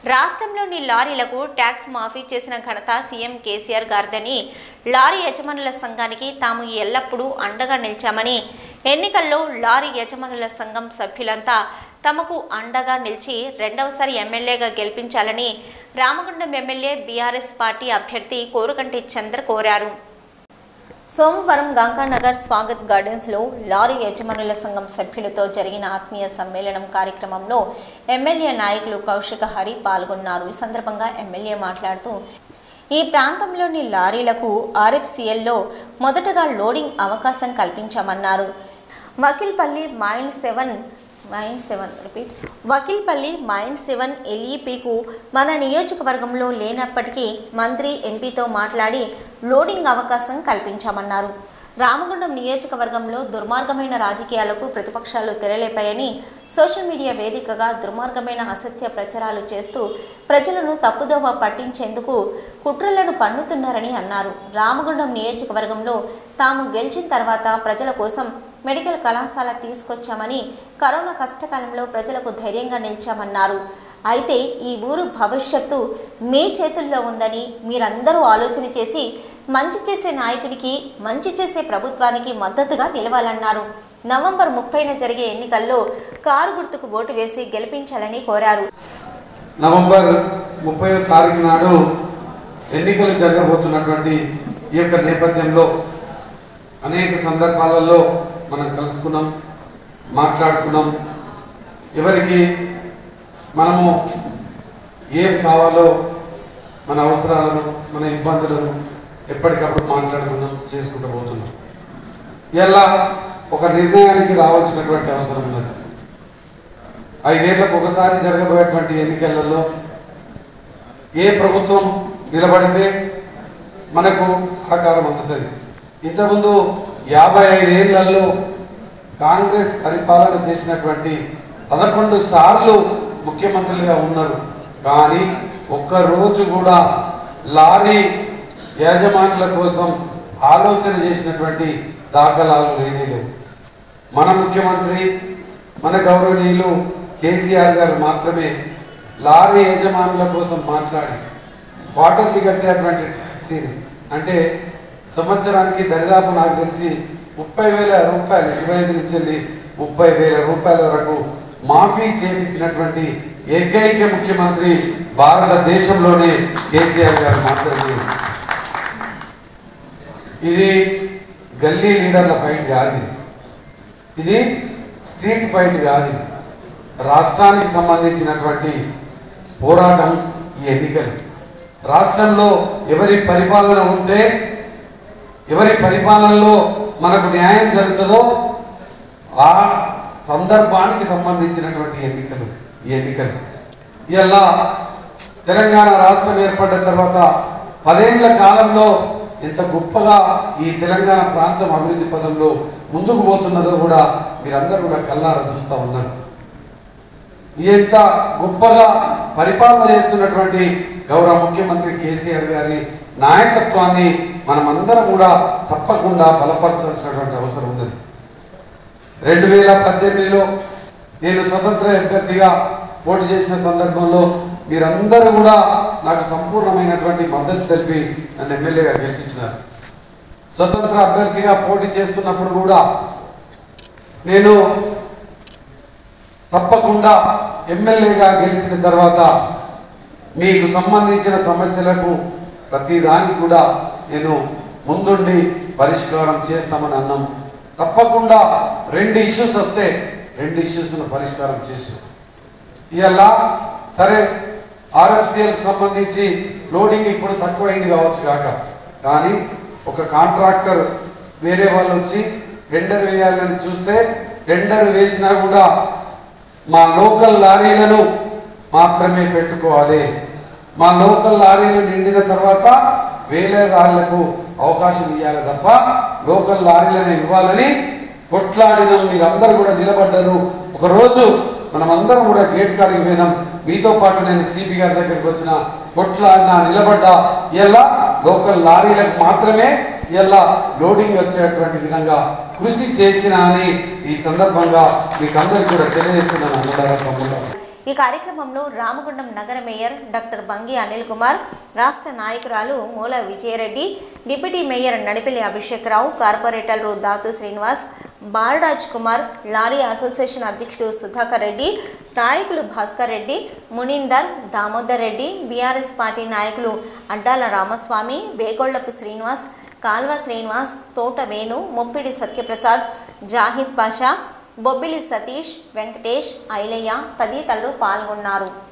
రాష్ట్రంలోని లారీలకు ట్యాక్స్ మాఫీ చేసిన ఘనత సీఎం కేసీఆర్ గారిదని లారీ యజమానుల సంఘానికి తాము ఎల్లప్పుడూ అండగా నిలిచామని ఎన్నికల్లో లారీ యజమానుల సంఘం సభ్యులంతా తమకు అండగా నిలిచి రెండవసారి ఎమ్మెల్యేగా గెలిపించాలని రామగుండం ఎమ్మెల్యే బీఆర్ఎస్ పార్టీ అభ్యర్థి కోరుకంటి చంద్ర కోరారు సోమవారం గంగానగర్ స్వాగత్ గార్డెన్స్లో లారీ యజమానుల సంఘం సభ్యులతో జరిగిన ఆత్మీయ సమ్మేళనం కార్యక్రమంలో ఎమ్మెల్యే నాయకులు కౌశిక హరి పాల్గొన్నారు ఈ సందర్భంగా ఎమ్మెల్యే మాట్లాడుతూ ఈ ప్రాంతంలోని లారీలకు ఆర్ఎఫ్సిఎల్లో మొదటగా లోడింగ్ అవకాశం కల్పించామన్నారు Vakilpalli mine seven mine seven repeat Vakilpalli mine seven ఎల్ఈపికు మన నియోజకవర్గంలో లేనప్పటికీ మంత్రి ఎంపీతో మాట్లాడి లోడింగ్ అవకాశం కల్పించామన్నారు రామగుండం నియోజకవర్గంలో దుర్మార్గమైన రాజకీయాలకు ప్రతిపక్షాలు తెరలేపాయని సోషల్ మీడియా వేదికగా దుర్మార్గమైన అసత్య ప్రచారాలు చేస్తూ ప్రజలను తప్పుదోవ పట్టించేందుకు కుట్రలను పన్నుతున్నారని అన్నారు రామగుండం నియోజకవర్గంలో తాము గెలిచిన తర్వాత ప్రజల కోసం మెడికల్ కళాశాల తీసుకొచ్చామని కరోనా కష్టకాలంలో ప్రజలకు ధైర్యంగా నిలిచామన్నారు అయితే ఈ ఊరు భవిష్యత్తు మీ చేతుల్లో ఉందని మీరందరూ ఆలోచన చేసి మంచి చేసే నాయకుడికి మంచి చేసే ప్రభుత్వానికి మద్దతుగా నిలవాలన్నారు నవంబర్ ముప్పైన జరిగే ఎన్నికల్లో కారు గుర్తుకు ఓటు వేసి గెలిపించాలని కోరారు నవంబర్ ముప్పై తారీఖు నాడు ఎన్నికలు జరగబోతున్నటువంటి ఈ యొక్క నేపథ్యంలో అనేక సందర్భాలలో మనం కలుసుకున్నాం మాట్లాడుకున్నాం ఎవరికి మనము ఏం కావాలో మన అవసరాలను మన ఇబ్బందులను ఎప్పటికప్పుడు మాట్లాడుకున్నాం చేసుకుంటూ పోతున్నాం ఇలా ఒక నిర్ణయానికి రావాల్సినటువంటి అవసరం ఉన్నది ఐదేళ్లకు ఒకసారి జరగబోయేటువంటి ఎన్నికలలో ఏ ప్రభుత్వం నిలబడితే మనకు సహకారం అందుతుంది ఇంతకుముందు యాభై ఐదేళ్లలో కాంగ్రెస్ పరిపాలన చేసినటువంటి పదకొండు సార్లు ముఖ్యమంత్రులుగా ఉన్నారు కానీ ఒక్క రోజు కూడా లారీ యాజమానుల కోసం ఆలోచన చేసినటువంటి దాఖలాలు లేనే లేవు మన ముఖ్యమంత్రి మన గౌరవనీయులు కేసీఆర్ గారు మాత్రమే లారీ యజమానుల కోసం మాట్లాడి క్వార్టర్లీ కట్టేటువంటి ట్యాక్సీని అంటే సంవత్సరానికి దరిదాపు నాకు తెలిసి ముప్పై వేల రూపాయలు ఇరవై ఐదు నుంచి వెళ్ళి ముప్పై వేల రూపాయల వరకు మాఫీ చేయించినటువంటి ఏకైక ముఖ్యమంత్రి భారతదేశంలోనే కేసీఆర్ గారు మాత్రమే ఇది గల్లీ లీడర్ల ఫైట్ కాదు ఇది. ఇది స్ట్రీట్ ఫైట్ కాదు ఇది. రాష్ట్రానికి సంబంధించినటువంటి పోరాటం ఈ ఎన్నికలు రాష్ట్రంలో ఎవరి పరిపాలన ఉంటే ఎవరి పరిపాలనలో మనకు న్యాయం జరుగుతుందో ఆ సందర్భానికి సంబంధించినటువంటి ఎన్నికలు ఈ ఎన్నికలు ఇలా తెలంగాణ రాష్ట్రం ఏర్పడిన తర్వాత పదేళ్ల కాలంలో ఎంత గొప్పగా ఈ తెలంగాణ ప్రాంతం అభివృద్ధి పదంలో ముందుకు పోతున్నదో కూడా మీరందరూ కూడా కల్లారా చూస్తూ ఉన్నారు ఎంత గొప్పగా పరిపాలన చేస్తున్నటువంటి గౌరవ ముఖ్యమంత్రి కేసీఆర్ గారి నాయకత్వాన్ని మనమందరం కూడా తప్పకుండా బలపరచాల్సినటువంటి అవసరం ఉన్నది రెండు వేల పద్దెనిమిదిలో నేను స్వతంత్ర అభ్యర్థిగా పోటీ చేసిన సందర్భంలో మీరందరూ కూడా నాకు సంపూర్ణమైనటువంటి మద్దతు తెలిపి నన్ను ఎమ్మెల్యేగా గెలిపించినారు స్వతంత్ర అభ్యర్థిగా పోటీ చేస్తున్నప్పుడు కూడా నేను తప్పకుండా ఎమ్మెల్యేగా గెలిచిన తర్వాత మీకు సంబంధించిన సమస్యలకు ప్రతి దానికి కూడా నేను ముందుండి పరిష్కారం చేస్తామని అన్నాం తప్పకుండా రెండు ఇష్యూస్ వస్తే రెండు ఇష్యూస్ను పరిష్కారం చేసాం ఇవాళ సరే ఆర్ఎఫ్సిఎల్కి సంబంధించి లోడింగ్ ఇప్పుడు తక్కువైంది కావచ్చు కాక కానీ ఒక కాంట్రాక్టర్ వేరే వాళ్ళు వచ్చి టెండర్ వేయాలని చూస్తే టెండర్ వేసినా కూడా మా లోకల్ లారీలను మాత్రమే పెట్టుకోవాలి మా లోకల్ లారీలు నిండిన తర్వాత వేరే లారీలకు అవకాశం ఇవ్వాలి తప్ప లోకల్ లారీలను ఇవ్వాలని కొట్లాడిన మీరందరూ కూడా నిలబడ్డారు ఒకరోజు మనమందరం కూడా గేట్ కాడికి పోయినాం మీతో పాటు నేను సిపి గారి దగ్గరికి వచ్చిన కొట్లాడినా నిలబడ్డా ఇలా లోకల్ లారీలకు మాత్రమే ఇలా లోడింగ్ వచ్చేటువంటి విధంగా కృషి చేసిన అని ఈ సందర్భంగా మీకు అందరికీ కూడా తెలియజేస్తున్నాను అన్నదారా తమ్ముళ్ళ ఈ కార్యక్రమంలో రామగుండం నగర మేయర్ డాక్టర్ బంగి అనిల్ కుమార్ రాష్ట్ర నాయకురాలు మూల విజయరెడ్డి డిప్యూటీ మేయర్ నడిపెల్లి అభిషేక్రావు కార్పొరేటర్లు దాతు శ్రీనివాస్ బాలరాజ్ కుమార్ లారీ అసోసియేషన్ అధ్యక్షుడు సుధాకర్ రెడ్డి నాయకులు భాస్కర్ రెడ్డి మునీందర్ దామోదర్ రెడ్డి బీఆర్ఎస్ పార్టీ నాయకులు అడ్డాల రామస్వామి వేగొళ్లపు శ్రీనివాస్ కాల్వ శ్రీనివాస్ తోట వేణు మొప్పిడి సత్యప్రసాద్ జాహిద్ పాషా బొబ్బిలి సతీష్ వెంకటేష్ ఐలయ్య తదితరులు పాల్గొన్నారు